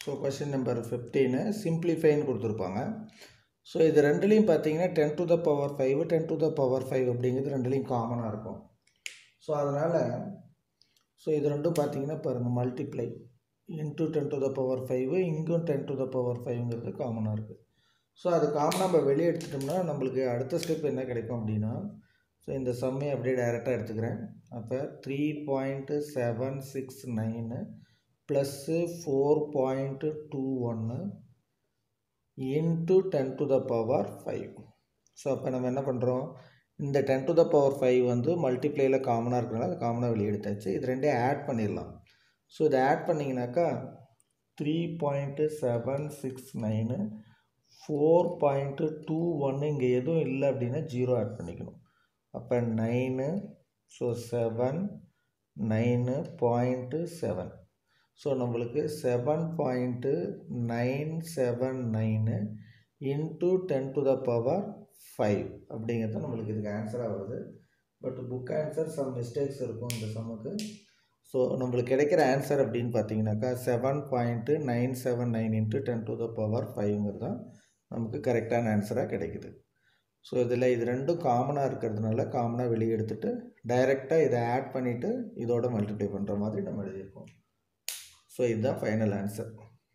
so question number fifteen சிம்பிளிஃபைன்னு கொடுத்துருப்பாங்க so இது ரெண்டுலேயும் பார்த்தீங்கன்னா ten to the power five ten to the power five அப்படிங்கிறது ரெண்டுலேயும் காமனாக இருக்கும் ஸோ அதனால் ஸோ இது ரெண்டும் பார்த்தீங்கன்னா பாருங்கள் multiply into ten to the power five இங்கும் டென் டு த பவர் ஃபைவ்ங்கிறது காமனாக இருக்குது ஸோ அது காமனாக நம்ம வெளியே எடுத்துட்டோம்னா நம்மளுக்கு அடுத்த ஸ்டெப் என்ன கிடைக்கும் அப்படின்னா ஸோ இந்த சம்மையை அப்படியே டைரெக்டாக எடுத்துக்கிறேன் அப்போ three point seven six nine plus four point two ஒன்று into ten to the power five so அப்போ நம்ம என்ன பண்ணுறோம் இந்த ten to the power five வந்து மல்டிப்ளேயில் காமனாக இருக்கிறனால அது காமனாக வெளியே எடுத்தாச்சு இது ரெண்டையும் ஆட் பண்ணிடலாம் ஸோ இதை ஆட் பண்ணிங்கனாக்கா three point seven six nine four point two ஒன்று இங்கே எதுவும் இல்லை அப்படின்னா ஜீரோ ஆட் பண்ணிக்கணும் அப்போ nine so seven nine point seven so நம்மளுக்கு seven point nine seven nine into ten to the power five அப்படிங்கிறது நம்மளுக்கு இதுக்கு ஆன்சராக வருது but book answer some mistakes இருக்கும் இந்த சம்முக்கு ஸோ நம்மளுக்கு கிடைக்கிற ஆன்சர் அப்படின்னு பார்த்தீங்கன்னாக்கா seven point nine seven nine into ten to the power ஃபைவ்ங்கிறது தான் நமக்கு கரெக்டான ஆன்சராக கிடைக்குது ஸோ இதில் இது ரெண்டும் காமனாக இருக்கிறதுனால காமனாக வெளியே எடுத்துகிட்டு டைரெக்டாக இதை ஆட் பண்ணிவிட்டு இதோட மல்டிப்ளை பண்ணுற மாதிரி நம்ம எழுதியிருக்கோம் ஸோ இதுதான் ஃபைனல் ஆன்சர்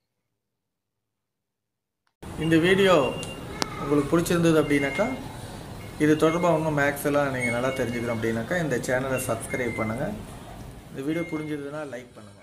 இந்த வீடியோ உங்களுக்கு பிடிச்சிருந்தது அப்படின்னாக்கா இது தொடர்பாக இன்னும் மேக்ஸ் எல்லாம் நீங்கள் நல்லா தெரிஞ்சுக்கணும் அப்படின்னாக்கா இந்த சேனலை சப்ஸ்கிரைப் பண்ணுங்கள் இந்த வீடியோ புரிஞ்சதுன்னா லைக் பண்ணுங்கள்